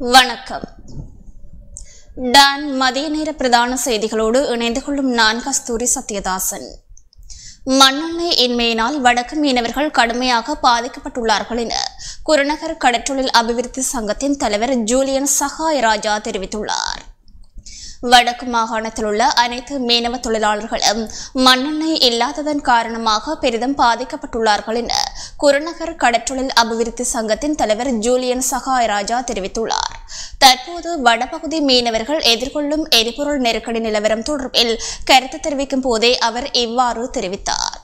வணக்கம் டான் மதிய நேர பிரதான செய்திகளோடு இணைந்து கொள்ளும் நான் கஸ்தூரி சத்யதாசன் மண்ணெண்ணெய் இன்மையினால் வடக்கு மீனவர்கள் கடுமையாக பாதிக்கப்பட்டுள்ளார்கள் என குருநகர் கடற்றொழில் அபிவிருத்தி சங்கத்தின் தலைவர் ஜூலியன் சகாயராஜா தெரிவித்துள்ளார் வடக்கு மாகாணத்தில் உள்ள அனைத்து மீனவ தொழிலாளர்களும் மண்ணெண்ணெய் இல்லாததன் காரணமாக பெரிதும் பாதிக்கப்பட்டுள்ளார்கள் என குருநகர் கடற்றொழில் அபிவிருத்தி சங்கத்தின் தலைவர் ஜூலியன் சகாயராஜா தெரிவித்துள்ளார் தற்போது வடபகுதி மீனவர்கள் எதிர்கொள்ளும் எரிபொருள் நெருக்கடி நிலவரம் தொடர்பில் கருத்து தெரிவிக்கும் போதே அவர் இவ்வாறு தெரிவித்தார்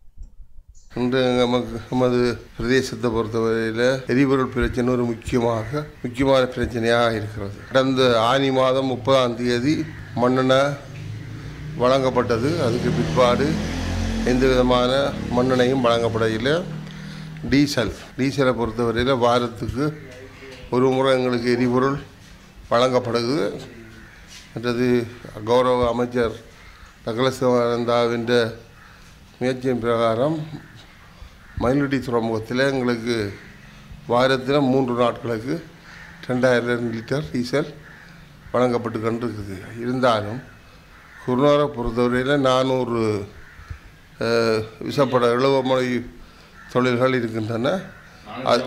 இன்று நமக்கு நமது பிரதேசத்தை பொறுத்தவரையில் எரிபொருள் பிரச்சனை ஒரு முக்கியமாக முக்கியமான பிரச்சனையாக இருக்கிறது கடந்த ஆனி மாதம் முப்பதாம் தேதி மண்ணெண்ணெய் வழங்கப்பட்டது அதுக்கு பிற்பாடு எந்த விதமான மண்ணெண்ணையும் வழங்கப்படவில்லை டீசல் டீசலை பொறுத்தவரையில் வாரத்துக்கு ஒரு முறை எங்களுக்கு எரிபொருள் வழங்கப்படுது மற்றது கௌரவ அமைச்சர் டக்ளஸ் சிவானந்தாவின் முயற்சியின் பிரகாரம் மயிலடி துறைமுகத்தில் எங்களுக்கு வாரத்தில் மூன்று நாட்களுக்கு ரெண்டாயிரம் லிட்டர் டீசல் வழங்கப்பட்டு கொண்டிருக்குது இருந்தாலும் குருநாரை பொறுத்தவரையில் நானூறு அஹ், விசப்பட இழுவமொழி தொழில்கள் இருக்கின்றன அது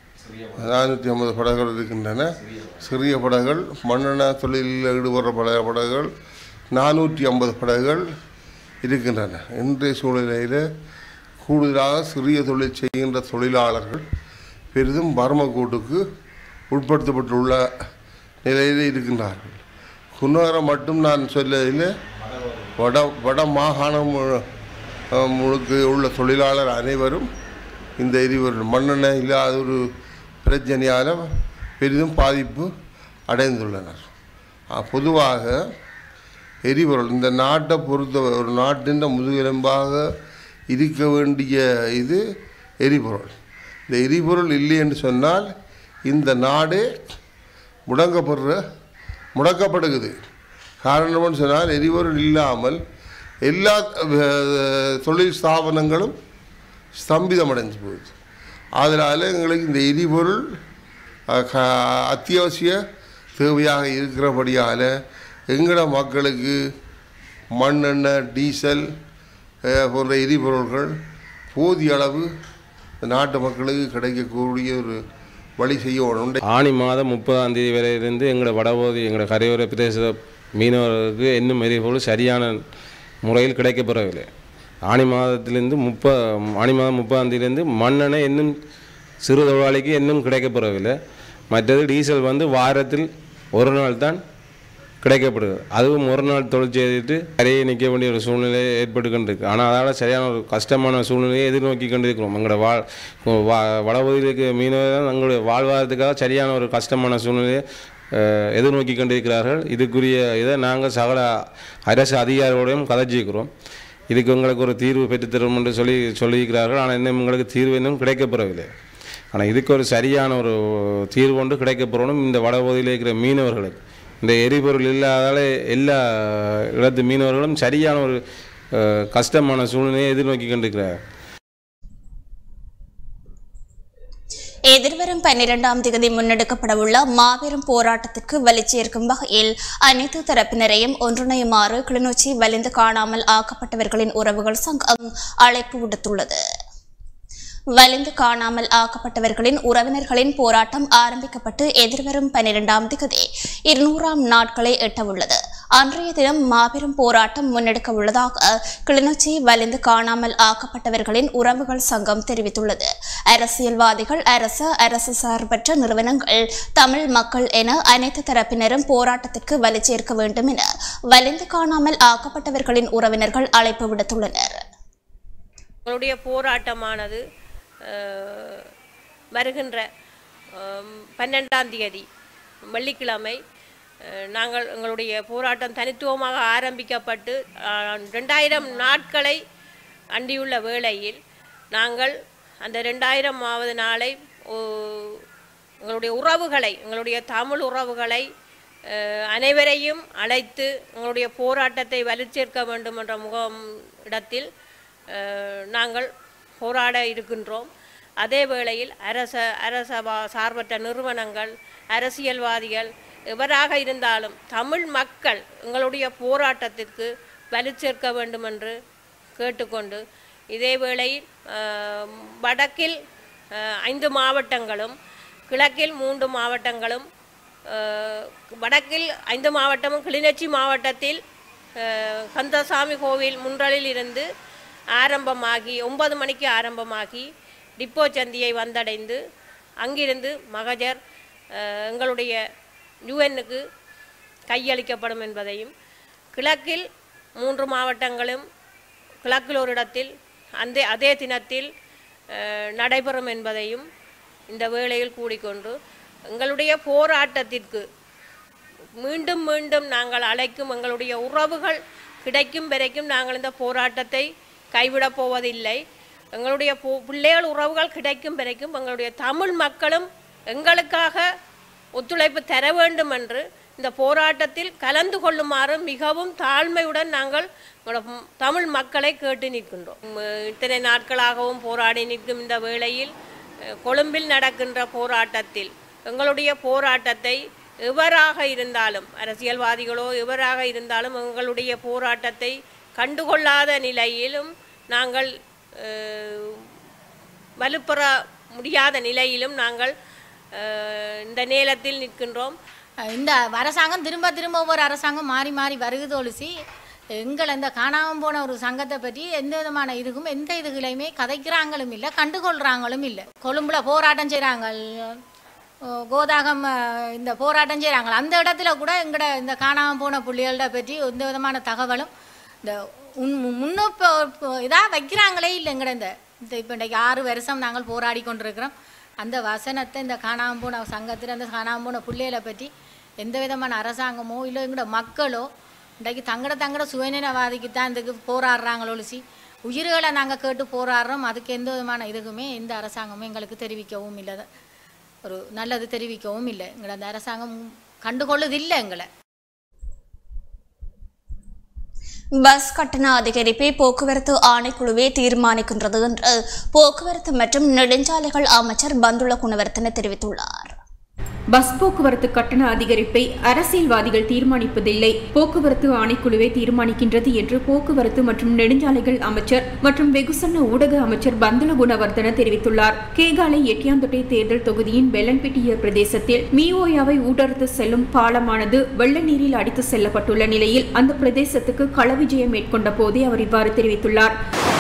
நானூற்றி ஐம்பது படகுகள் இருக்கின்றன சிறிய படகுகள் மண்ணெண்ணெய் தொழிலில் ஈடுபடுற பட படகுகள் நானூற்றி ஐம்பது படகுகள் இருக்கின்றன இன்றைய சூழ்நிலையில் கூடுதலாக சிறிய தொழில் செய்கின்ற தொழிலாளர்கள் பெரிதும் பரமக்கூட்டுக்கு உட்படுத்தப்பட்டுள்ள நிலையில் இருக்கின்றார்கள் குன்னகரம் மட்டும் நான் சொல்லதில் வட வட மாகாணம் மு- அஹ் முழுக்க உள்ள தொழிலாளர் அனைவரும் இந்த எரிபொருள் மண்ணெண்ணெய் இல்லாத ஒரு பிரச்சனையால் பெரிதும் பாதிப்பு அடைந்துள்ளனர் அஹ் பொதுவாக எரிபொருள் இந்த நாட்டை பொறுத்த ஒரு நாட்டின் முதுகெலும்பாக இருக்க வேண்டிய இது எரிபொருள் இந்த எரிபொருள் இல்லை என்று சொன்னால் இந்த நாடே முடங்கப்படுற முடக்கப்படுகிறது காரணம்னு சொன்னால் எரிபொருள் இல்லாமல் எல்லா அஹ், தொழில் ஸ்தாபனங்களும் ஸ்தம்பிதமடைஞ்சு போகுது அதனால் எங்களுக்கு இந்த எரிபொருள் அஹ், க- அத்தியாவசிய தேவையாக இருக்கிறபடியால் எங்களோட மக்களுக்கு மண்ணெண்ணெய் டீசல் அஹ், போன்ற எரிபொருள்கள் போதிய அளவு இந்த நாட்டு மக்களுக்கு கிடைக்கக்கூடிய ஒரு வழி செய்யணும் ஆணி மாதம் முப்பதாம் தேதி வரை இருந்து எங்களோட வடபகுதி எங்களோட கரையோர பிரதேச மீனவர்களுக்கு இன்னும் எரிபொருள் சரியான முறையில் கிடைக்கப்பெறவில்லை ஆணி மாதத்திலிருந்து முப்ப ஆணி மாதம் முப்பதாம் தேதியிலிருந்து மண்ணெண்ணெய் இன்னும் சிறு தொழிலாளிக்கு இன்னும் கிடைக்கப்பெறவில்லை மற்றது டீசல் வந்து வாரத்தில் ஒரு நாள் தான் கிடைக்கப்படுது அதுவும் ஒரு நாள் தொழில் செய்துட்டு கரையை நிற்க வேண்டிய ஒரு சூழ்நிலை ஏற்பட்டு கொண்டிருக்கு ஆனால் அதால் சரியான ஒரு கஷ்டமான சூழ்நிலையை எதிர்நோக்கி கொண்டிருக்கிறோம் எங்களோட வாழ் வா வடபகுதிக்கு மீனவர்கள் தங்களுடைய வாழ்வாதாரத்துக்காக சரியான ஒரு கஷ்டமான சூழ்நிலையை அஹ், எதிர்நோக்கி கொண்டிருக்கிறார்கள் இதுக்குரிய இதை நாங்கள் சகல அரசு அதிகாரிகளோடையும் கதைச்சிக்கிறோம் இதுக்கு உங்களுக்கு ஒரு தீர்வு பெற்றுத்தரும் என்று சொல்லி சொல்லியிருக்கிறார்கள் ஆனால் இன்னும் உங்களுக்கு தீர்வு இன்னும் கிடைக்கப்பெறவில்லை ஆனால் இதுக்கு ஒரு சரியான ஒரு தீர்வு ஒன்று கிடைக்கப்பெறணும் இந்த வடபகுதியில் இருக்கிற மீனவர்களுக்கு இந்த எரிபொருள் இல்லாதால எல்லா இடத்து மீனவர்களும் சரியான ஒரு அஹ், கஷ்டமான சூழ்நிலையை எதிர்நோக்கி கொண்டிருக்கிறார் எதிர்வரும் பன்னிரெண்டாம் தேதி முன்னெடுக்கப்படவுள்ள மாபெரும் போராட்டத்திற்கு வலிச்சேர்க்கும் வகையில் அனைத்து தரப்பினரையும் ஒன்றிணையுமாறு கிளிநொச்சி வலிந்து காணாமல் ஆக்கப்பட்டவர்களின் உறவுகள் சங்கம் அழைப்பு விடுத்துள்ளது வலிந்து காணாமல் ஆக்கப்பட்டவர்களின் உறவினர்களின் போராட்டம் ஆரம்பிக்கப்பட்டு எதிர்வரும் பன்னிரெண்டாம் திகதி இருநூறாம் நாட்களை எட்டவுள்ளது அன்றைய தினம் மாபெரும் போராட்டம் முன்னெடுக்க உள்ளதாக கிளிநொச்சி வலிந்து காணாமல் ஆக்கப்பட்டவர்களின் உறவுகள் சங்கம் தெரிவித்துள்ளது அரசியல்வாதிகள் அரசு அரசு சார்பற்ற நிறுவனங்கள் தமிழ் மக்கள் என அனைத்து தரப்பினரும் போராட்டத்திற்கு வலிச்சேர்க்க வேண்டும் என வலிந்து காணாமல் ஆக்கப்பட்டவர்களின் உறவினர்கள் அழைப்பு விடுத்துள்ளனர் எங்களுடைய போராட்டமானது அஹ், வருகின்ற அஹ், பன்னெண்டாம் தேதி வெள்ளிக்கிழமை அஹ், நாங்கள் எங்களுடைய போராட்டம் தனித்துவமாக ஆரம்பிக்கப்பட்டு அஹ், ரெண்டாயிரம் நாட்களை அண்டியுள்ள வேளையில் நாங்கள் அந்த ரெண்டாயிரமாவது நாளை ஓ- எங்களுடைய உறவுகளை எங்களுடைய தமிழ் உறவுகளை அஹ், அனைவரையும் அழைத்து எங்களுடைய போராட்டத்தை வலுச்சேர்க்க வேண்டும் என்ற முகம் இடத்தில் அஹ், நாங்கள் போராட இருக்கின்றோம் அதே வேளையில் அரச அரச வா- சார்பற்ற நிறுவனங்கள் அரசியல்வாதிகள் எவராக இருந்தாலும் தமிழ் மக்கள் எங்களுடைய போராட்டத்திற்கு வலு சேர்க்க வேண்டும் என்று கேட்டுக்கொண்டு இதே வேளையில் ஆஹ், வடக்கில் ஆஹ், ஐந்து மாவட்டங்களும் கிழக்கில் மூன்று மாவட்டங்களும் ஆஹ், வடக்கில் ஐந்து மாவட்டமும் கிளிநொச்சி மாவட்டத்தில் ஆஹ், கந்தசாமி கோவில் முன்றலில் இருந்து ஆரம்பமாகி ஒன்பது மணிக்கு ஆரம்பமாகி டிப்போ சந்தியை வந்தடைந்து அங்கிருந்து மகஜர் ஆஹ், எங்களுடைய யுஎன்னுக்கு கையளிக்கப்படும் என்பதையும் கிழக்கில் மூன்று மாவட்டங்களும் கிழக்கில் ஒரு இடத்தில் அந்த அதே தினத்தில் அஹ், நடைபெறும் என்பதையும் இந்த வேளையில் கூடிக்கொண்டு எங்களுடைய போராட்டத்திற்கு மீண்டும் மீண்டும் நாங்கள் அழைக்கும் எங்களுடைய உறவுகள் கிடைக்கும் வரைக்கும் நாங்கள் இந்த போராட்டத்தை கைவிடப் போவதில்லை எங்களுடைய பு- பிள்ளைகள் உறவுகள் கிடைக்கும் வரைக்கும் எங்களுடைய தமிழ் மக்களும் எங்களுக்காக ஒத்துழைப்பு தர வேண்டும் என்று இந்த போராட்டத்தில் கலந்து கொள்ளுமாறு மிகவும் தாழ்மையுடன் நாங்கள் எங்களோட ம்- தமிழ் மக்களை கேட்டு நிற்கின்றோம் ம், இத்தனை நாட்களாகவும் போராடி நிற்கும் இந்த வேளையில் அஹ், கொழும்பில் நடக்கின்ற போராட்டத்தில் எங்களுடைய போராட்டத்தை எவராக இருந்தாலும் அரசியல்வாதிகளோ எவராக இருந்தாலும் எங்களுடைய போராட்டத்தை கண்டுகொள்ளாத நிலையிலும் நாங்கள் அஹ், வலுப்பெற முடியாத நிலையிலும் நாங்கள் அஹ், இந்த நேரத்தில் நிற்கின்றோம் இந்த அரசாங்கம் திரும்ப திரும்ப ஒவ்வொரு அரசாங்கம் மாறி மாறி வருகுது ஒழிசி எங்களை இந்த காணாமல் போன ஒரு சங்கத்தை பற்றி எந்த விதமான இதுக்கும் எந்த இதுகளையுமே கதைக்கிறாங்களும் இல்லை கண்டுகொள்கிறாங்களும் இல்லை கொழும்புல போராட்டம் செய்கிறாங்க கோதாகம் அஹ், இந்த போராட்டம் செய்கிறாங்க அந்த இடத்துல கூட எங்கட இந்த காணாமல் போன புள்ளிகள பற்றி எந்த விதமான தகவலும் இந்த உன் முன்னோ இதாக வைக்கிறாங்களே இல்லை எங்கட இந்த இந்த இப்போ இன்றைக்கு ஆறு வருஷம் நாங்கள் போராடி கொண்டிருக்கிறோம் அந்த வசனத்தை இந்த காணாமல் போன சங்கத்தில் அந்த காணாமல் போன பிள்ளைகளை பற்றி எந்த விதமான அரசாங்கமோ இல்லை எங்களோட மக்களோ இன்றைக்கு தங்கட தங்கட சுயநலவாதிக்கு தான் இதுக்கு போராடுறாங்களோ ஒழிச்சு உயிர்களை நாங்கள் கேட்டு போராடுறோம் அதுக்கு எந்த விதமான இதுக்குமே எந்த அரசாங்கமும் எங்களுக்கு தெரிவிக்கவும் இல்லை ஒரு நல்லது தெரிவிக்கவும் இல்லை எங்களை அந்த அரசாங்கம் கண்டுகொள்ளுதில்லை எங்களை பஸ் கட்டண அதிகரிப்பை போக்குவரத்து ஆணைக்குழுவே தீர்மானிக்கின்றது என்று போக்குவரத்து மற்றும் நெடுஞ்சாலைகள் அமைச்சர் பந்துல குணவர்த்தன தெரிவித்துள்ளார் பஸ் போக்குவரத்து கட்டண அதிகரிப்பை அரசியல்வாதிகள் தீர்மானிப்பதில்லை போக்குவரத்து ஆணைக்குழுவே தீர்மானிக்கின்றது என்று போக்குவரத்து மற்றும் நெடுஞ்சாலைகள் அமைச்சர் மற்றும் வெகுசன ஊடக அமைச்சர் பந்துல குணவர்தன தெரிவித்துள்ளார் கேகாலை எட்டியாந்தொட்டை தேர்தல் தொகுதியின் வெள்ளன்பிட்டிய பிரதேசத்தில் மிஓயாவை ஊடறுத்து செல்லும் பாலமானது வெள்ள நீரில் அடித்து செல்லப்பட்டுள்ள நிலையில் அந்த பிரதேசத்துக்கு களவிஜயம் மேற்கொண்ட போதே அவர் இவ்வாறு தெரிவித்துள்ளார்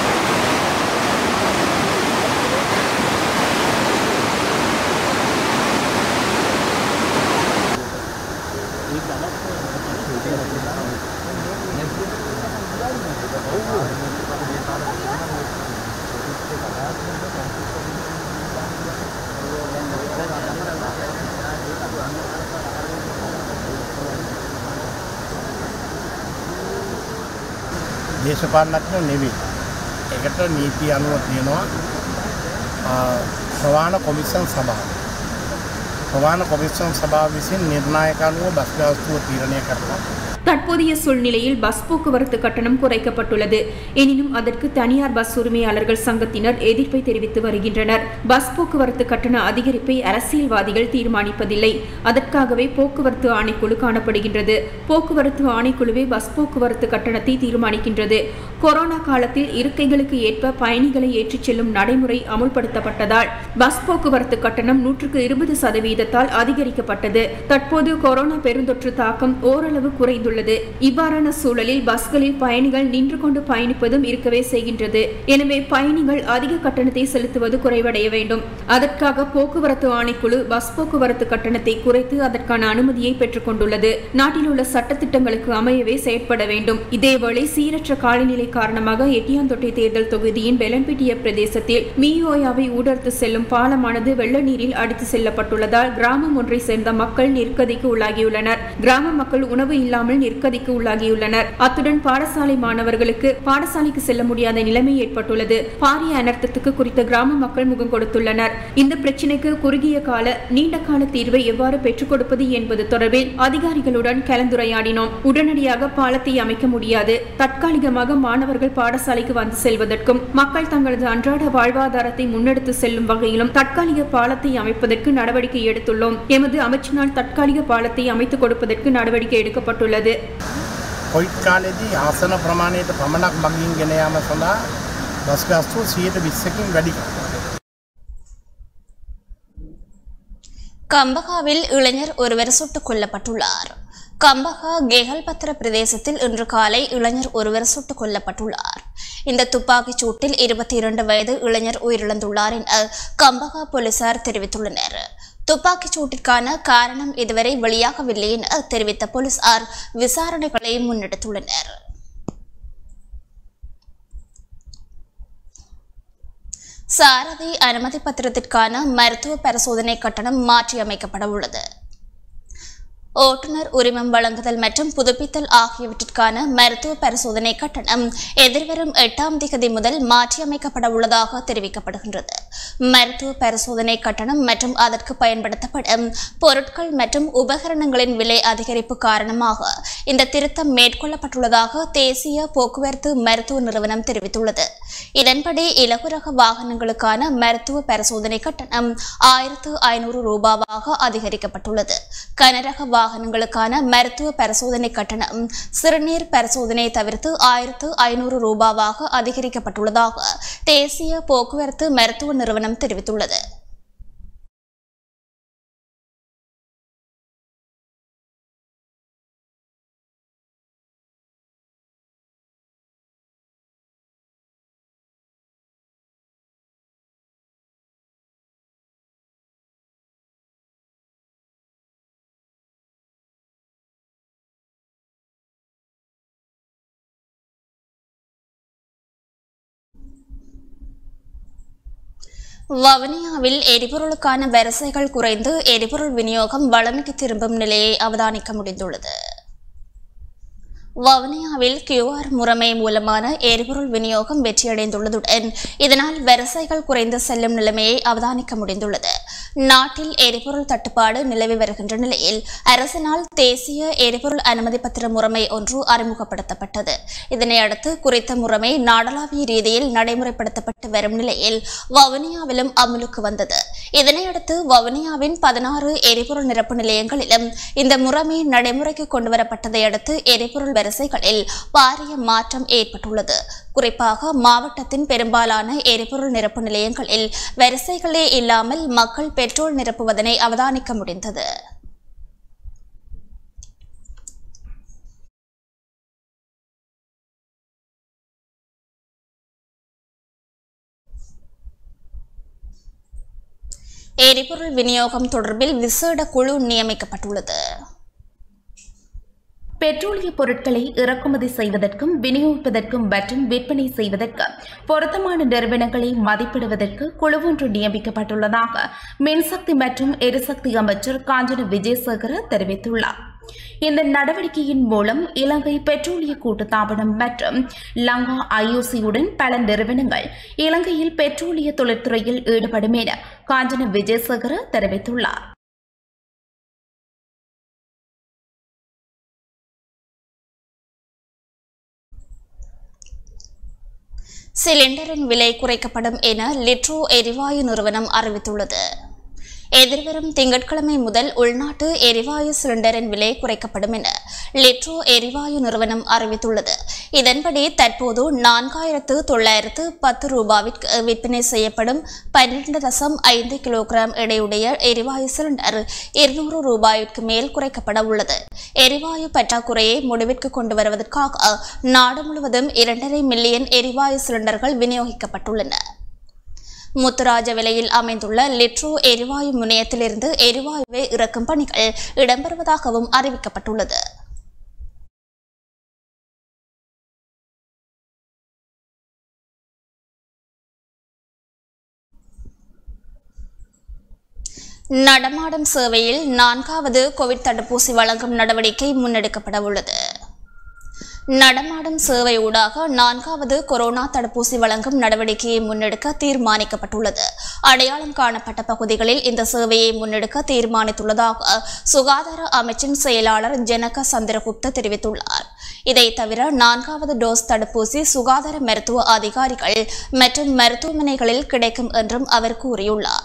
දේශපාලනඥයෝ නෙවෙයි. ඒකට නීති අනුව තියෙනවා ආ, ප්‍රවාණ කොමිසම් සභාව. ප්‍රවාණ කොමිසම් සභාව විසින් නිර්ණායක අනුව බස් ගාස්තුව තීරණය කරනවා. தற்போதைய சூழ்நிலையில் பஸ் போக்குவரத்து கட்டணம் குறைக்கப்பட்டுள்ளது எனினும் அதற்கு தனியார் பஸ் உரிமையாளர்கள் சங்கத்தினர் எதிர்ப்பை தெரிவித்து வருகின்றனர் பஸ் போக்குவரத்து கட்டண அதிகரிப்பை அரசியல்வாதிகள் தீர்மானிப்பதில்லை அதற்காகவே போக்குவரத்து ஆணைக்குழு காணப்படுகின்றது போக்குவரத்து ஆணைக்குழுவே பஸ் போக்குவரத்து கட்டணத்தை தீர்மானிக்கின்றது கொரோனா காலத்தில் இருக்கைகளுக்கு ஏற்ப பயணிகளை ஏற்றிச் செல்லும் நடைமுறை அமுல்படுத்தப்பட்டதால் பஸ் போக்குவரத்து கட்டணம் நூற்றுக்கு இருபது சதவீதத்தால் அதிகரிக்கப்பட்டது தற்போது கொரோனா பெருந்தொற்று தாக்கம் ஓரளவு குறைந்துள்ளது இவ்வாறான சூழலில் பஸ்களில் பயணிகள் நின்று கொண்டு பயணிப்பதும் இருக்கவே செய்கின்றது எனவே பயணிகள் அதிக கட்டணத்தை செலுத்துவது குறைவடைய வேண்டும் அதற்காக போக்குவரத்து ஆணைக்குழு பஸ் போக்குவரத்து கட்டணத்தை குறைத்து அதற்கான அனுமதியை பெற்றுக் கொண்டுள்ளது நாட்டில் உள்ள சட்டத்திட்டங்களுக்கு அமையவே செயற்பட வேண்டும் இதேவேளை சீரற்ற காலநிலை காரணமாக எட்டியாந்தொட்டை தேர்தல் தொகுதியின் பெலம்பிட்டிய பிரதேசத்தில் மியோயாவை ஊடர்த்து செல்லும் பாலமானது வெள்ள நீரில் அடித்து செல்லப்பட்டுள்ளதால் கிராமம் ஒன்றை சேர்ந்த மக்கள் நெருக்கடிக்கு உள்ளாகியுள்ளனர் கிராம மக்கள் உணவு இல்லாமல் மாணவர்கள் நிற்கதிக்கு உள்ளாகியுள்ளனர் அத்துடன் பாடசாலை மாணவர்களுக்கு பாடசாலைக்கு செல்ல முடியாத நிலைமை ஏற்பட்டுள்ளது பாரிய அனர்த்தத்துக்கு குறித்த கிராம மக்கள் முகம் கொடுத்துள்ளனர் இந்த பிரச்சினைக்கு குறுகிய கால நீண்ட கால தீர்வை எவ்வாறு பெற்றுக் கொடுப்பது என்பது தொடர்பில் அதிகாரிகளுடன் கலந்துரையாடினோம் உடனடியாக பாலத்தை அமைக்க முடியாது தற்காலிகமாக மாணவர்கள் பாடசாலைக்கு வந்து செல்வதற்கும் மக்கள் தங்களது அன்றாட வாழ்வாதாரத்தை முன்னெடுத்து செல்லும் வகையிலும் தற்காலிக பாலத்தை அமைப்பதற்கு நடவடிக்கை எடுத்துள்ளோம் எமது அமைச்சினால் தற்காலிக பாலத்தை அமைத்துக் கொடுப்பதற்கு நடவடிக்கை எடுக்கப்பட்டுள்ளது කොයිට් කාලෙදී ආසන ප්‍රමාණයට පමණක් මගින් ගෙන යාම සඳහා බස් ගාස්තුව සියයට විස්සකින් වැඩි කරනවා. கம்பகாவில் இளைஞர் ஒருவர் சுட்டுக் கொல்லப்பட்டுள்ளார் கம்பகா கேகல்பத்திர பிரதேசத்தில் இன்று காலை இளைஞர் ஒருவர் சுட்டுக் கொல்லப்பட்டுள்ளார் இந்த துப்பாக்கிச் சூட்டில் இருபத்தி இரண்டு வயது இளைஞர் உயிரிழந்துள்ளார் என கம்பகா போலீசார் தெரிவித்துள்ளனர் துப்பாக்கிச் சூட்டிற்கான காரணம் இதுவரை வெளியாகவில்லை என தெரிவித்த போலீசார் விசாரணைகளை முன்னெடுத்துள்ளனர் சாரதி அனுமதி பத்திரத்திற்கான மருத்துவ பரிசோதனை கட்டணம் மாற்றியமைக்கப்பட உள்ளது ஓட்டுநர் உரிமம் வழங்குதல் மற்றும் புதுப்பித்தல் ஆகியவற்றிற்கான மருத்துவ பரிசோதனை கட்டணம் எதிர்வரும் எட்டாம் திகதி முதல் மாற்றியமைக்கப்பட உள்ளதாக தெரிவிக்கப்படுகின்றது மருத்துவ பரிசோதனை கட்டணம் மற்றும் அதற்கு பயன்படுத்தப்படும் பொருட்கள் மற்றும் உபகரணங்களின் விலை அதிகரிப்பு காரணமாக இந்த திருத்தம் மேற்கொள்ளப்பட்டுள்ளதாக தேசிய போக்குவரத்து மருத்துவ நிறுவனம் தெரிவித்துள்ளது இதன்படி இலகுரக வாகனங்களுக்கான மருத்துவ பரிசோதனை கட்டணம் ஆயிரத்து ஐநூறு ரூபாவாக அதிகரிக்கப்பட்டுள்ளது கனரக வாகனங்களுக்கான மருத்துவ பரிசோதனை கட்டணம் சிறுநீர் பரிசோதனை தவிர்த்து ஆயிரத்து ஐநூறு ரூபாவாக அதிகரிக்கப்பட்டுள்ளதாக தேசிய போக்குவரத்து மருத்துவ நிறுவனம் தெரிவித்துள்ளது வவுனியாவில் எரிபொருளுக்கான வரிசைகள் குறைந்து எரிபொருள் விநியோகம் வளமைக்கு திரும்பும் நிலையை அவதானிக்க முடிந்துள்ளது வவுனியாவில் கியூஆர் முறைமை மூலமான எரிபொருள் விநியோகம் வெற்றியடைந்துள்ளதுடன் இதனால் வரிசைகள் குறைந்து செல்லும் நிலைமையை அவதானிக்க முடிந்துள்ளது நாட்டில் எரிபொருள் தட்டுப்பாடு நிலவி வருகின்ற நிலையில் அரசினால் தேசிய எரிபொருள் அனுமதி பத்திர முறைமை ஒன்று அறிமுகப்படுத்தப்பட்டது இதனையடுத்து குறித்த முறைமை நாடளாவிய ரீதியில் நடைமுறைப்படுத்தப்பட்டு வரும் நிலையில் வவுனியாவிலும் அமலுக்கு வந்தது இதனையடுத்து வவுனியாவின் பதினாறு எரிபொருள் நிரப்பு நிலையங்களிலும் இந்த முறைமை நடைமுறைக்கு கொண்டுவரப்பட்டதை அடுத்து எரிபொருள் வரிசைகளில் பாரிய மாற்றம் ஏற்பட்டுள்ளது குறிப்பாக மாவட்டத்தின் பெரும்பாலான எரிபொருள் நிரப்பு நிலையங்களில் வரிசைகளே இல்லாமல் மக்கள் பெட்ரோல் நிரப்புவதனை அவதானிக்க முடிந்தது எரிபொருள் விநியோகம் தொடர்பில் விசேட குழு நியமிக்கப்பட்டுள்ளது பெட்ரோலிய பொருட்களை இறக்குமதி செய்வதற்கும் விநியோகிப்பதற்கும் மற்றும் விற்பனை செய்வதற்கு பொருத்தமான நிறுவனங்களை மதிப்பிடுவதற்கு குழு ஒன்று நியமிக்கப்பட்டுள்ளதாக மின்சக்தி மற்றும் எரிசக்தி அமைச்சர் காஞ்சன விஜயசேகர தெரிவித்துள்ளார் இந்த நடவடிக்கையின் மூலம் இலங்கை பெட்ரோலிய கூட்டுத்தாபனம் மற்றும் லங்கா ஐஓசியுடன் பல நிறுவனங்கள் இலங்கையில் பெட்ரோலிய தொழிற்துறையில் ஈடுபடும் என காஞ்சன விஜயசேகர தெரிவித்துள்ளார் சிலிண்டரின் விலை குறைக்கப்படும் என லிட்ரோ எரிவாயு நிறுவனம் அறிவித்துள்ளது எதிர்வரும் திங்கட்கிழமை முதல் உள்நாட்டு எரிவாயு சிலிண்டரின் விலை குறைக்கப்படும் என லிட்ரோ எரிவாயு நிறுவனம் அறிவித்துள்ளது இதன்படி தற்போது நான்காயிரத்து தொள்ளாயிரத்து பத்து ரூபாவிற்கு விற்பனை செய்யப்படும் பன்னிரண்டு தசம் ஐந்து கிலோகிராம் எடையுடைய எரிவாயு சிலிண்டர் இருநூறு ரூபாய்க்கு மேல் குறைக்கப்பட உள்ளது எரிவாயு பற்றாக்குறையை முடிவிற்கு கொண்டு வருவதற்காக நாடு முழுவதும் இரண்டரை மில்லியன் எரிவாயு சிலிண்டர்கள் விநியோகிக்கப்பட்டுள்ளன முத்துராஜ விலையில் அமைந்துள்ள லிட்ரோ எரிவாயு முனையத்திலிருந்து எரிவாயுவை இறக்கும் பணிகள் இடம்பெறுவதாகவும் அறிவிக்கப்பட்டுள்ளது நடமாடும் சேவையில் நான்காவது கோவிட் தடுப்பூசி வழங்கும் நடவடிக்கை முன்னெடுக்கப்பட உள்ளது நடமாடும் சேவை ஊடாக நான்காவது கொரோனா தடுப்பூசி வழங்கும் நடவடிக்கையை முன்னெடுக்க தீர்மானிக்கப்பட்டுள்ளது அடையாளம் காணப்பட்ட பகுதிகளில் இந்த சேவையை முன்னெடுக்க தீர்மானித்துள்ளதாக சுகாதார அமைச்சின் செயலாளர் ஜனக சந்திரகுப்த தெரிவித்துள்ளார் இதை தவிர நான்காவது டோஸ் தடுப்பூசி சுகாதார மருத்துவ அதிகாரிகள் மற்றும் மருத்துவமனைகளில் கிடைக்கும் என்றும் அவர் கூறியுள்ளார்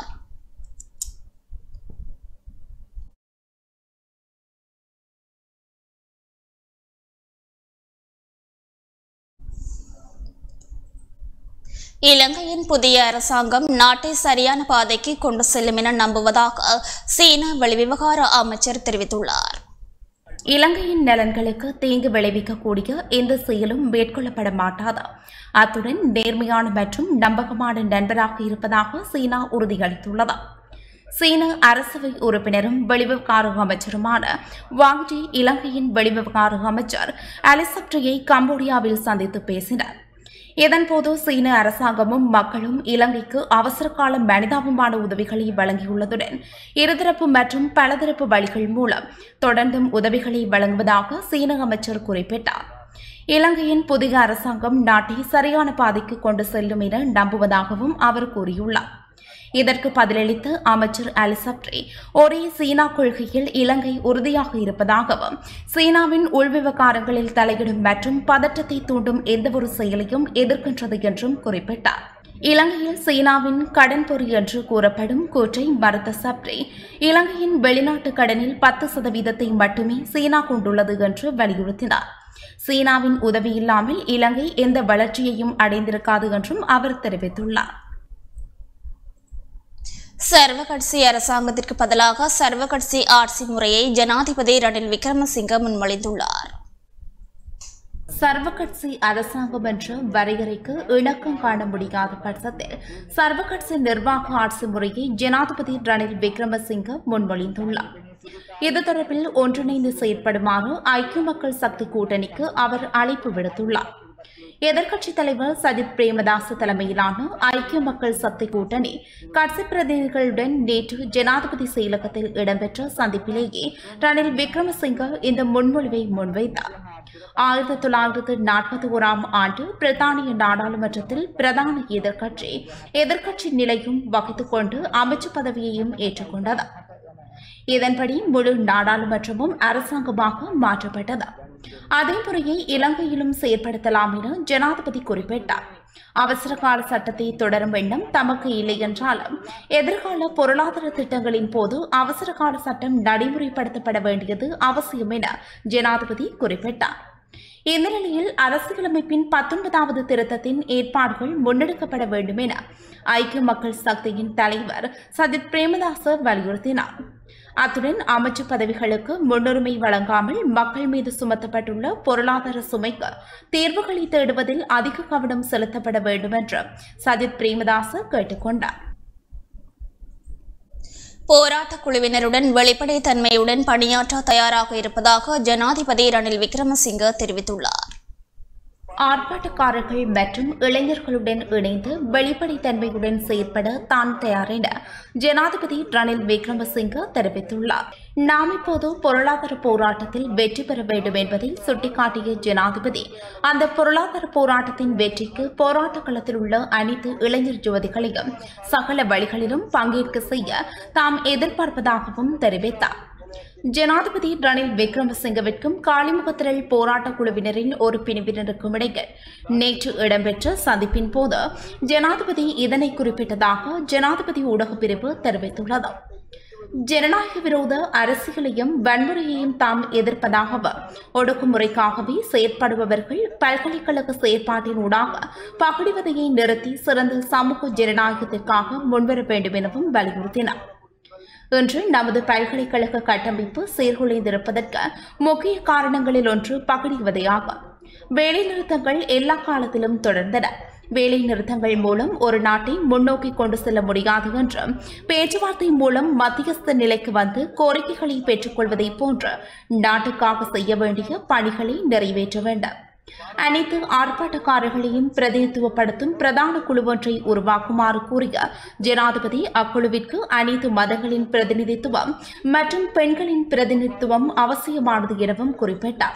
இலங்கையின் புதிய அரசாங்கம் நாட்டை சரியான பாதைக்கு கொண்டு செல்லும் என நம்புவதாக சீன வெளிவிவகார அமைச்சர் தெரிவித்துள்ளார் இலங்கையின் நலன்களுக்கு தீங்கு விளைவிக்கக்கூடிய எந்த செயலும் மேற்கொள்ளப்பட மாட்டாது அத்துடன் நேர்மையான மற்றும் நம்பகமான நண்பராக இருப்பதாக சீனா உறுதியளித்துள்ளது சீன அரசவை உறுப்பினரும் வெளிவிவகார அமைச்சருமான வாங்ஜி இலங்கையின் வெளிவிவகார அமைச்சர் அலிசப்ரியை கம்போடியாவில் சந்தித்து பேசினார் இதன்போது சீன அரசாங்கமும் மக்களும் இலங்கைக்கு அவசரகால மனிதாபிமான உதவிகளை வழங்கியுள்ளதுடன் இருதரப்பு மற்றும் பலதரப்பு வழிகள் மூலம் தொடர்ந்தும் உதவிகளை வழங்குவதாக சீன அமைச்சர் குறிப்பிட்டார் இலங்கையின் புதிய அரசாங்கம் நாட்டை சரியான பாதைக்கு கொண்டு செல்லும் என நம்புவதாகவும் அவர் கூறியுள்ளார் இதற்கு பதிலளித்த அமைச்சர் அலிசப்ரி ஒரே சீனா கொள்கையில் இலங்கை உறுதியாக இருப்பதாகவும் சீனாவின் உள்விவகாரங்களில் தலையிடும் மற்றும் பதற்றத்தை தூண்டும் எந்தவொரு செயலையும் எதிர்க்கின்றது என்றும் குறிப்பிட்டார் இலங்கையில் சீனாவின் கடன் பொறி என்று கூறப்படும் கூற்றை மறுத்த சப்ரி இலங்கையின் வெளிநாட்டு கடனில் பத்து சதவீதத்தை மட்டுமே சீனா கொண்டுள்ளது என்று வலியுறுத்தினார் சீனாவின் உதவி இல்லாமல் இலங்கை எந்த வளர்ச்சியையும் அடைந்திருக்காது என்றும் அவர் தெரிவித்துள்ளார் சர்வகட்சி அரசாங்கத்திற்கு பதிலாக சர்வகட்சி ஆட்சி முறையை ஜனாதிபதி ரணில் விக்ரமசிங்க முன்மொழிந்துள்ளார் சர்வகட்சி அரசாங்கம் என்ற வரையறைக்கு இணக்கம் காண முடியாத பட்சத்தில் சர்வகட்சி நிர்வாக ஆட்சி முறையை ஜனாதிபதி ரணில் விக்ரமசிங்க முன்மொழிந்துள்ளார் இது தொடர்பில் ஒன்றிணைந்து செயற்படுமாறு ஐக்கிய மக்கள் சக்தி கூட்டணிக்கு அவர் அழைப்பு விடுத்துள்ளார் எதிர்க்கட்சித் தலைவர் சஜித் பிரேமதாச தலைமையிலான ஐக்கிய மக்கள் சக்தி கூட்டணி கட்சி பிரதிநிதிகளுடன் நேற்று ஜனாதிபதி செயலகத்தில் இடம்பெற்ற சந்திப்பிலேயே ரணில் விக்ரமசிங்க இந்த முன்மொழிவை முன்வைத்தார் ஆயிரத்தி தொள்ளாயிரத்து நாற்பத்தி ஓராம் ஆண்டு பிரித்தானிய நாடாளுமன்றத்தில் பிரதான எதிர்க்கட்சி எதிர்க்கட்சி நிலையும் வகித்துக் கொண்டு அமைச்சு பதவியையும் ஏற்றுக்கொண்டது இதன்படி முழு நாடாளுமன்றமும் அரசாங்கமாக மாற்றப்பட்டது அதே முறையை இலங்கையிலும் செயற்படுத்தலாம் என ஜனாதிபதி குறிப்பிட்டார் அவசர கால சட்டத்தை தொடரும் எண்ணம் தமக்கு இல்லை என்றாலும் எதிர்கால பொருளாதார திட்டங்களின் போது அவசர கால சட்டம் நடைமுறைப்படுத்தப்பட வேண்டியது அவசியம் என ஜனாதிபதி குறிப்பிட்டார் இந்த நிலையில் அரசியலமைப்பின் பத்தொன்பதாவது திருத்தத்தின் ஏற்பாடுகள் முன்னெடுக்கப்பட வேண்டும் என ஐக்கிய மக்கள் சக்தியின் தலைவர் சஜித் பிரேமதாச வலியுறுத்தினார் அத்துடன் அமைச்சு பதவிகளுக்கு முன்னுரிமை வழங்காமல் மக்கள் மீது சுமத்தப்பட்டுள்ள பொருளாதார சுமைக்கு தீர்வுகளை தேடுவதில் அதிக கவனம் செலுத்தப்பட வேண்டும் என்று சஜித் பிரேமதாச கேட்டுக்கொண்டார் போராட்ட குழுவினருடன் வெளிப்படைத்தன்மையுடன் பணியாற்ற தயாராக இருப்பதாக ஜனாதிபதி ரணில் விக்ரமசிங்க தெரிவித்துள்ளார் ஆர்ப்பாட்டக்காரர்கள் மற்றும் இளைஞர்களுடன் இணைந்து வெளிப்படைத்தன்மையுடன் செயற்பட தான் தயார் என ஜனாதிபதி ரணில் விக்ரமசிங்க தெரிவித்துள்ளார் நாம் இப்போது பொருளாதார போராட்டத்தில் வெற்றி பெற வேண்டும் என்பதை சுட்டிக்காட்டிய ஜனாதிபதி அந்த பொருளாதார போராட்டத்தின் வெற்றிக்கு போராட்ட களத்தில் உள்ள அனைத்து இளைஞர் ஜோதிகளையும் சகல வழிகளிலும் பங்கேற்க செய்ய தாம் எதிர்பார்ப்பதாகவும் தெரிவித்தார் ஜனாதிபதி ரணில் விக்ரமசிங்கவிற்கும் காளிமுகத்திரள் போராட்டக் குழுவினரின் ஒரு பிரிவினருக்கும் இடையே நேற்று இடம்பெற்ற சந்திப்பின் போது ஜனாதிபதி இதனை குறிப்பிட்டதாக ஜனாதிபதி ஊடகப் பிரிவு தெரிவித்துள்ளது ஜனநாயக விரோத அரசியலையும் வன்முறையையும் தாம் எதிர்ப்பதாகவும் ஒடுக்குமுறைக்காகவே செயற்படுபவர்கள் பல்கலைக்கழக செயற்பாட்டினூடாக பகடிவதையை நிறுத்தி சிறந்த சமூக ஜனநாயகத்திற்காக முன்வர வேண்டும் எனவும் வலியுறுத்தினார் இன்று நமது பல்கலைக்கழக கட்டமைப்பு சீர்குலைந்திருப்பதற்கு முக்கிய காரணங்களில் ஒன்று பகடிவதையாகும் வேலைநிறுத்தங்கள் எல்லா காலத்திலும் தொடர்ந்தன வேலை நிறுத்தங்கள் மூலம் ஒரு நாட்டை முன்னோக்கி கொண்டு செல்ல முடியாது என்றும் பேச்சுவார்த்தை மூலம் மத்தியஸ்த நிலைக்கு வந்து கோரிக்கைகளை பெற்றுக்கொள்வதை போன்று நாட்டுக்காக செய்ய வேண்டிய பணிகளை நிறைவேற்ற வேண்டும் அனைத்து ஆர்ப்பாட்டக்காரர்களையும் பிரதிநிதித்துவப்படுத்தும் பிரதான குழு ஒன்றை உருவாக்குமாறு கூறிய ஜனாதிபதி அக்குழுவிற்கு அனைத்து மதங்களின் பிரதிநிதித்துவம் மற்றும் பெண்களின் பிரதிநிதித்துவம் அவசியமானது எனவும் குறிப்பிட்டார்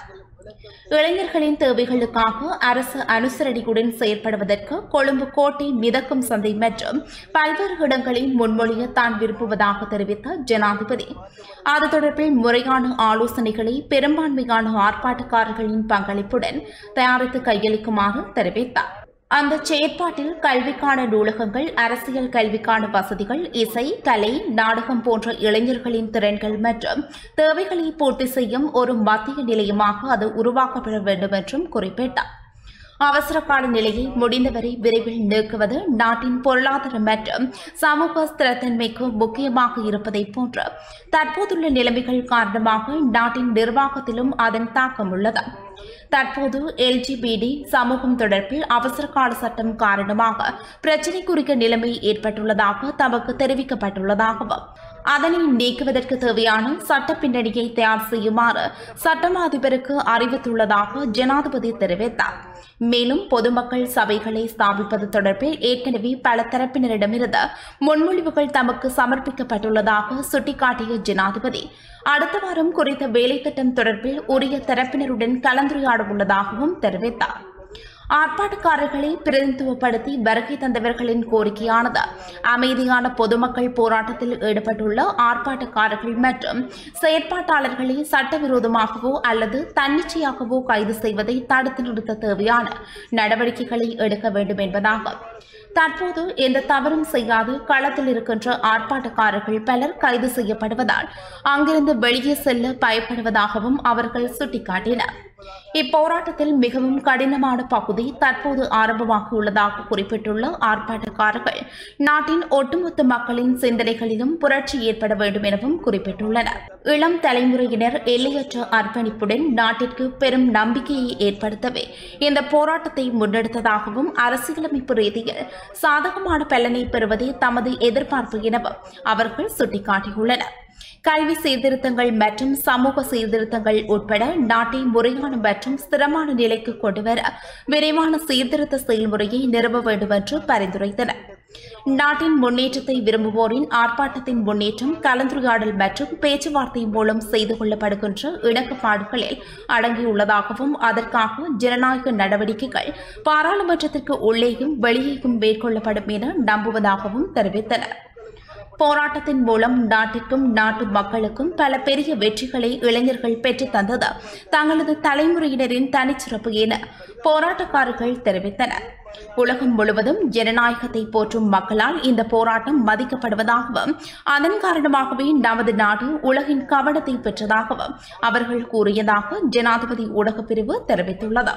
இளைஞர்களின் தேவைகளுக்காக அரசு அனுசரணையுடன் செயற்படுவதற்கு கொழும்பு கோட்டை மிதக்கும் சந்தை மற்றும் பல்வேறு இடங்களில் முன்மொழிய தான் விரும்புவதாக தெரிவித்த ஜனாதிபதி அது தொடர்பில் முறையான ஆலோசனைகளை பெரும்பான்மையான ஆர்ப்பாட்டக்காரர்களின் பங்களிப்புடன் தயாரித்து கையளிக்குமாறு தெரிவித்தார் அந்த செயற்பாட்டில் கல்விக்கான நூலகங்கள் அரசியல் கல்விக்கான வசதிகள் இசை கலை நாடகம் போன்ற இளைஞர்களின் திறன்கள் மற்றும் தேவைகளை பூர்த்தி செய்யும் ஒரு மத்திய நிலையமாக அது உருவாக்கப்பட வேண்டும் என்றும் குறிப்பிட்டார் அவசர கால நிலையை முடிந்தவரை விரைவில் நீக்குவது நாட்டின் பொருளாதார மற்றும் சமூக ஸ்திரத்தன்மைக்கு முக்கியமாக இருப்பதை போன்று தற்போதுள்ள நிலைமைகள் காரணமாக நாட்டின் நிர்வாகத்திலும் அதன் தாக்கம் உள்ளது தற்போது எல்ஜிபிடி சமூகம் தொடர்பில் அவசர கால சட்டம் காரணமாக பிரச்சினை குறிக்க நிலைமை ஏற்பட்டுள்ளதாக தமக்கு தெரிவிக்கப்பட்டுள்ளதாகவும் அதனை நீக்குவதற்கு தேவையான சட்ட பின்னணியை தயார் செய்யுமாறு சட்டமா அதிபருக்கு அறிவித்துள்ளதாக ஜனாதிபதி தெரிவித்தார் மேலும் பொதுமக்கள் சபைகளை ஸ்தாபிப்பது தொடர்பில் ஏற்கனவே பல தரப்பினரிடமிருந்து முன்மொழிவுகள் தமக்கு சமர்ப்பிக்கப்பட்டுள்ளதாக சுட்டிக்காட்டிய ஜனாதிபதி அடுத்த வாரம் குறித்த வேலைத்திட்டம் தொடர்பில் உரிய தரப்பினருடன் கலந்துரையாட உள்ளதாகவும் தெரிவித்தார் ஆர்ப்பாட்டக்காரர்களை பிரதிநிதித்துவப்படுத்தி வருகை தந்தவர்களின் கோரிக்கையானது அமைதியான பொதுமக்கள் போராட்டத்தில் ஈடுபட்டுள்ள ஆர்ப்பாட்டக்காரர்கள் மற்றும் செயற்பாட்டாளர்களை சட்டவிரோதமாகவோ அல்லது தன்னிச்சையாகவோ கைது செய்வதை தடுத்து நிறுத்த தேவையான நடவடிக்கைகளை எடுக்க வேண்டும் என்பதாகும் தற்போது எந்த தவறும் செய்யாது களத்தில் இருக்கின்ற ஆர்ப்பாட்டக்காரர்கள் பலர் கைது செய்யப்படுவதால் அங்கிருந்து வெளியே செல்ல பயப்படுவதாகவும் அவர்கள் சுட்டிக்காட்டினர் இப்போராட்டத்தில் மிகவும் கடினமான பகுதி தற்போது ஆரம்பமாகியுள்ளதாக குறிப்பிட்டுள்ள ஆர்ப்பாட்டக்காரர்கள் நாட்டின் ஒட்டுமொத்த மக்களின் சிந்தனைகளிலும் புரட்சி ஏற்பட வேண்டும் எனவும் குறிப்பிட்டுள்ளனர் இளம் தலைமுறையினர் எல்லையற்ற அர்ப்பணிப்புடன் நாட்டிற்கு பெரும் நம்பிக்கையை ஏற்படுத்தவே இந்த போராட்டத்தை முன்னெடுத்ததாகவும் அரசியலமைப்பு ரீதியில் சாதகமான பலனை பெறுவதே தமது எதிர்பார்ப்பு எனவும் அவர்கள் சுட்டிக்காட்டியுள்ளனர் கல்வி சீர்திருத்தங்கள் மற்றும் சமூக சீர்திருத்தங்கள் உட்பட நாட்டை முறையான மற்றும் ஸ்திரமான நிலைக்கு கொண்டுவர விரைவான சீர்திருத்த செயல்முறையை நிறுவ வேண்டும் என்று பரிந்துரைத்தனர் நாட்டின் முன்னேற்றத்தை விரும்புவோரின் ஆர்ப்பாட்டத்தின் முன்னேற்றம் கலந்துரையாடல் மற்றும் பேச்சுவார்த்தை மூலம் செய்து கொள்ளப்படுகின்ற இணக்கப்பாடுகளில் அடங்கியுள்ளதாகவும் அதற்காக ஜனநாயக நடவடிக்கைகள் பாராளுமன்றத்திற்கு உள்ளேயும் வெளியேயும் மேற்கொள்ளப்படும் என நம்புவதாகவும் தெரிவித்தனர் போராட்டத்தின் மூலம் நாட்டிற்கும் நாட்டு மக்களுக்கும் பல பெரிய வெற்றிகளை இளைஞர்கள் பெற்றுத் தந்தது தங்களது தலைமுறையினரின் தனிச்சிறப்பு என போராட்டக்காரர்கள் தெரிவித்தனர் உலகம் முழுவதும் ஜனநாயகத்தை போற்றும் மக்களால் இந்த போராட்டம் மதிக்கப்படுவதாகவும் அதன் காரணமாகவே நமது நாடு உலகின் கவனத்தை பெற்றதாகவும் அவர்கள் கூறியதாக ஜனாதிபதி ஊடகப் பிரிவு தெரிவித்துள்ளது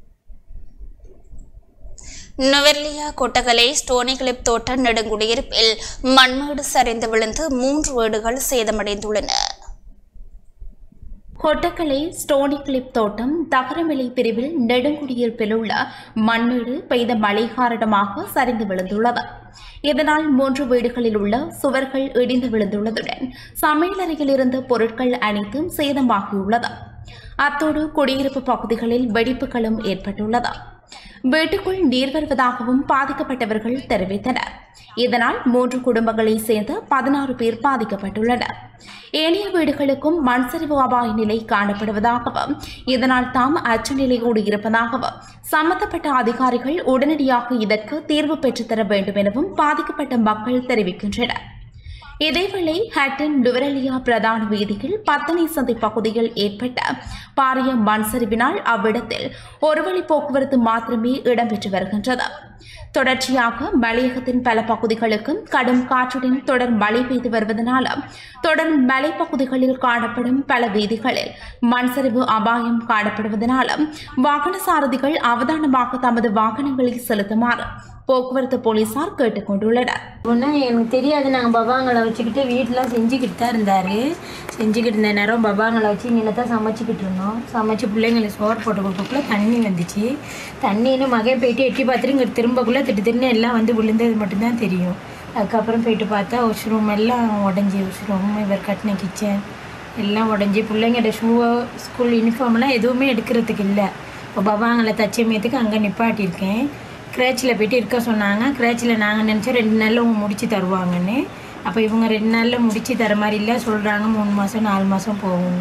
நுவெர்லியா கொட்டகலை ஸ்டோனி கிளிப் தோட்ட நெடுங்குடியிருப்பில் மண்மேடு சரிந்து விழுந்து மூன்று வீடுகள் சேதமடைந்துள்ளன கொட்டக்கலை ஸ்டோனி கிளிப் தோட்டம் தகரமிலை பிரிவில் நெடுங்குடியிருப்பில் உள்ள மண்மேடு பெய்த மழை காரணமாக சரிந்து விழுந்துள்ளது இதனால் மூன்று வீடுகளில் உள்ள சுவர்கள் இடிந்து விழுந்துள்ளதுடன் சமையலறையில் இருந்த பொருட்கள் அனைத்தும் சேதமாகியுள்ளது அத்தோடு குடியிருப்பு பகுதிகளில் வெடிப்புகளும் ஏற்பட்டுள்ளது வீட்டுக்குள் நீர் வருவதாகவும் பாதிக்கப்பட்டவர்கள் தெரிவித்தனர் இதனால் மூன்று குடும்பங்களைச் சேர்ந்த பதினாறு பேர் பாதிக்கப்பட்டுள்ளனர் ஏனைய வீடுகளுக்கும் மண் சரிவு அபாய நிலை காணப்படுவதாகவும் இதனால் தாம் அச்ச நிலையோடு இருப்பதாகவும் சம்பந்தப்பட்ட அதிகாரிகள் உடனடியாக இதற்கு தீர்வு பெற்றுத்தர வேண்டும் எனவும் பாதிக்கப்பட்ட மக்கள் தெரிவிக்கின்றனர் இதேவேளை ஹட்டன் டுவரலியா பிரதான வீதியில் பத்தனை சந்தை பகுதியில் ஏற்பட்ட பாரிய மண் சரிவினால் அவ்விடத்தில் ஒரு வழி போக்குவரத்து மாத்திரமே இடம்பெற்று வருகின்றது தொடர்ச்சியாக மலையகத்தின் பல பகுதிகளுக்கும் கடும் காற்றுடன் தொடர் மழை பெய்து வருவதனாலும் தொடர் மலைப்பகுதிகளில் காணப்படும் பல வீதிகளில் மண் சரிவு அபாயம் காணப்படுவதனாலும் வாகன சாரதிகள் அவதானமாக தமது வாகனங்களை செலுத்துமாறு போக்குவரத்து போலீசார் கேட்டுக்கொண்டுள்ளனர் ஒன்றா எனக்கு தெரியாது நாங்கள் பபாங்களை வச்சுக்கிட்டு வீட்டில் செஞ்சுக்கிட்டு தான் இருந்தார் செஞ்சுக்கிட்டு இருந்த நேரம் பபாங்களை வச்சு இங்கே தான் சமைச்சிக்கிட்டு இருந்தோம் சமைச்சு பிள்ளைங்களுக்கு சோறு போட்டு கொடுக்கக்குள்ள தண்ணி வந்துச்சு தண்ணின்னு மகன் போயிட்டு எட்டி பார்த்துட்டு இங்கே திரும்பக்குள்ளே திட்டு தின்னு எல்லாம் வந்து விழுந்தது மட்டும்தான் தெரியும் அதுக்கப்புறம் போயிட்டு பார்த்தா வாஷ் ரூம் எல்லாம் உடஞ்சி வாஷ் ரூம் இவர் கட்டின கிச்சன் எல்லாம் உடஞ்சி பிள்ளைங்கிட்ட ஷூவோ ஸ்கூல் யூனிஃபார்ம்லாம் எதுவுமே எடுக்கிறதுக்கு இல்லை இப்போ பபாங்களை தச்சமயத்துக்கு அங்கே நிப்பாட்டியிருக்கேன் கிரேச்சில் போயிட்டு இருக்க சொன்னாங்க கிரேச்சில் நாங்கள் நினச்சோம் ரெண்டு நாளில் அவங்க முடிச்சு தருவாங்கன்னு அப்போ இவங்க ரெண்டு நாளில் முடிச்சு தர மாதிரி இல்லை சொல்கிறாங்க மூணு மாதம் நாலு மாதம் போகும்னு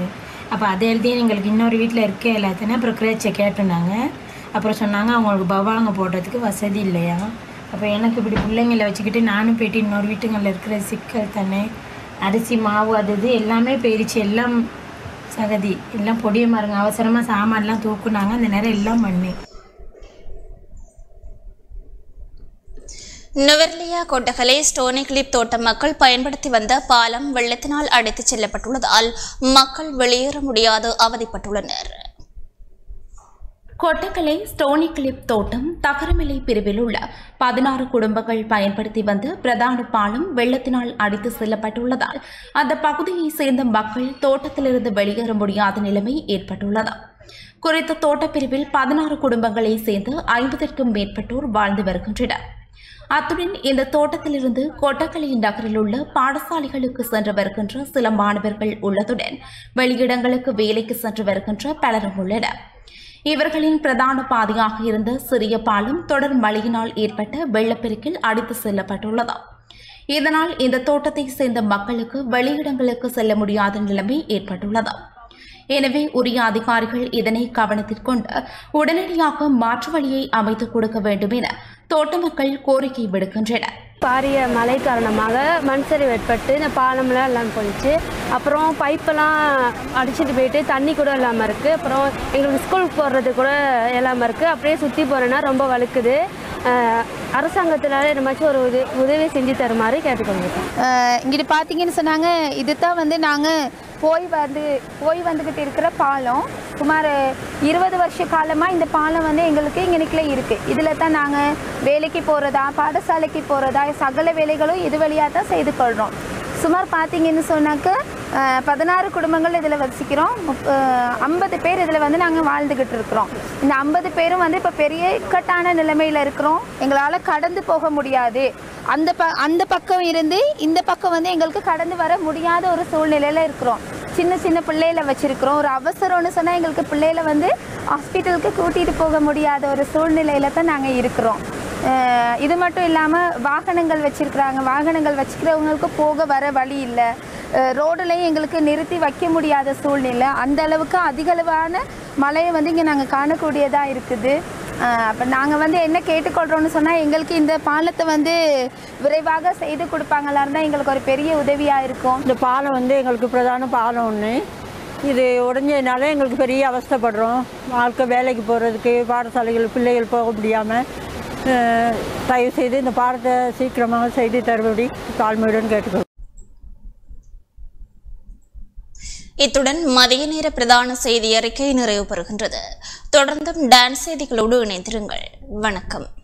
அப்போ அதை எழுதி எங்களுக்கு இன்னொரு வீட்டில் இருக்க எல்லாத்தையும் அப்புறம் கிரேச்சை கேட்டிருந்தாங்க அப்புறம் சொன்னாங்க அவங்களுக்கு பவாங்க போடுறதுக்கு வசதி இல்லையா அப்போ எனக்கு இப்படி பிள்ளைங்களை வச்சுக்கிட்டு நானும் போயிட்டு இன்னொரு வீட்டுங்களில் இருக்கிற சிக்கல் தானே அரிசி மாவு அது இது எல்லாமே போயிடுச்சு எல்லாம் சகதி எல்லாம் பொடிய மாறுங்க அவசரமாக சாமான்லாம் தூக்குனாங்க அந்த நேரம் எல்லாம் மண்ணு நுவர்லியா கொட்டகலை ஸ்டோனி கிளிப் தோட்ட மக்கள் பயன்படுத்தி வந்த பாலம் வெள்ளத்தினால் அடித்துச் செல்லப்பட்டுள்ளதால் மக்கள் வெளியேற முடியாது அவதிப்பட்டுள்ளனர் கொட்டக்கலை ஸ்டோனி கிளிப் தோட்டம் தகரமிலை பிரிவில் உள்ள பதினாறு குடும்பங்கள் பயன்படுத்தி வந்த பிரதான பாலம் வெள்ளத்தினால் அடித்து செல்லப்பட்டுள்ளதால் அந்த பகுதியை சேர்ந்த மக்கள் தோட்டத்திலிருந்து வெளியேற முடியாத நிலைமை ஏற்பட்டுள்ளது குறித்த தோட்டப்பிரிவில் பதினாறு குடும்பங்களை சேர்ந்து ஐம்பதற்கும் மேற்பட்டோர் வாழ்ந்து வருகின்றனர் அத்துடன் இந்த தோட்டத்திலிருந்து கொட்டக்கலை நகரில் உள்ள பாடசாலைகளுக்கு சென்று வருகின்ற சில மாணவர்கள் உள்ளதுடன் வெளியிடங்களுக்கு வேலைக்கு சென்று வருகின்ற பலரும் உள்ளனர் இவர்களின் பிரதான பாதையாக இருந்த சிறிய பாலம் தொடர் மழையினால் ஏற்பட்ட வெள்ளப்பெருக்கில் அடித்து செல்லப்பட்டுள்ளது இதனால் இந்த தோட்டத்தை சேர்ந்த மக்களுக்கு வெளியிடங்களுக்கு செல்ல முடியாத நிலைமை ஏற்பட்டுள்ளது எனவே உரிய அதிகாரிகள் இதனை கவனத்தில் கொண்டு உடனடியாக மாற்று வழியை அமைத்துக் கொடுக்க வேண்டும் என தோட்ட மக்கள் கோரிக்கை விடுக்கின்றனர் பாரிய மழை காரணமாக மண் சரிவு ஏற்பட்டு இந்த பாலம்லாம் எல்லாம் போயிடுச்சு அப்புறம் பைப்பெல்லாம் அடிச்சிட்டு போயிட்டு தண்ணி கூட இல்லாமல் இருக்குது அப்புறம் எங்களுக்கு ஸ்கூலுக்கு போடுறது கூட இல்லாமல் இருக்குது அப்படியே சுற்றி போகிறேன்னா ரொம்ப வழுக்குது அஹ் அரசாங்கத்தினால என்னமாச்சும் ஒரு உதவி உதவி செஞ்சு தருமாறு கேட்டுக்கொள்கிறேன் இங்கிட்டு பார்த்தீங்கன்னு சொன்னாங்க இதுதான் வந்து நாங்கள் போய் வந்து போய் வந்துக்கிட்டு இருக்கிற பாலம் சுமார் இருபது வருஷ காலமாக இந்த பாலம் வந்து எங்களுக்கு இங்கனைக்குள்ள இருக்குது இதில் தான் நாங்கள் வேலைக்கு போகிறதா பாடசாலைக்கு போகிறதா சகல வேலைகளும் இது வழியாக தான் செய்து கொள்கிறோம் சுமார் பார்த்தீங்கன்னு சொன்னாக்க அஹ், பதினாறு குடும்பங்கள் இதில் வசிக்கிறோம் ஐம்பது பேர் இதில் வந்து நாங்கள் வாழ்ந்துக்கிட்டு இருக்கிறோம் இந்த ஐம்பது பேரும் வந்து இப்போ பெரிய இக்கட்டான நிலைமையில் இருக்கிறோம் எங்களால் கடந்து போக முடியாது அந்த ப அந்த பக்கம் இருந்து இந்த பக்கம் வந்து எங்களுக்கு கடந்து வர முடியாத ஒரு சூழ்நிலையில் இருக்கிறோம் சின்ன சின்ன பிள்ளைகளை வச்சுருக்கிறோம் ஒரு அவசரம்னு சொன்னால் எங்களுக்கு பிள்ளைகளை வந்து ஹாஸ்பிட்டலுக்கு கூட்டிகிட்டு போக முடியாத ஒரு சூழ்நிலையில் தான் நாங்கள் இருக்கிறோம் அஹ் இது மட்டும் இல்லாமல் வாகனங்கள் வச்சுருக்குறாங்க வாகனங்கள் வச்சுக்கிறவங்களுக்கு போக வர வழி இல்லை ரோடுலையும் எங்களுக்கு நிறுத்தி வைக்க முடியாத சூழ்நிலை அந்த அளவுக்கு அதிகளவான மழையை வந்து இங்கே நாங்கள் காணக்கூடியதாக இருக்குது அப்போ நாங்கள் வந்து என்ன கேட்டுக்கொள்கிறோன்னு சொன்னால் எங்களுக்கு இந்த பாலத்தை வந்து விரைவாக செய்து கொடுப்பாங்களா இருந்தால் எங்களுக்கு ஒரு பெரிய உதவியாக இருக்கும் இந்த பாலம் வந்து எங்களுக்கு பிரதான பாலம் ஒன்று இது உடஞ்சதுனால எங்களுக்கு பெரிய அவஸ்தைப்படுறோம் வாழ்க்கை வேலைக்கு போகிறதுக்கு பாடசாலைகள் பிள்ளைகள் போக முடியாமல் தயவு செய்து இந்த பாடத்தை சீக்கிரமாக செய்து தருபடி தாழ்மையுடன் கேட்டுக்கொள்கிறோம் இத்துடன் மதிய நேர பிரதான செய்தி அறிக்கை நிறைவு பெறுகின்றது தொடர்ந்தும் டான்ஸ் செய்திகளோடு இணைந்திருங்கள் வணக்கம்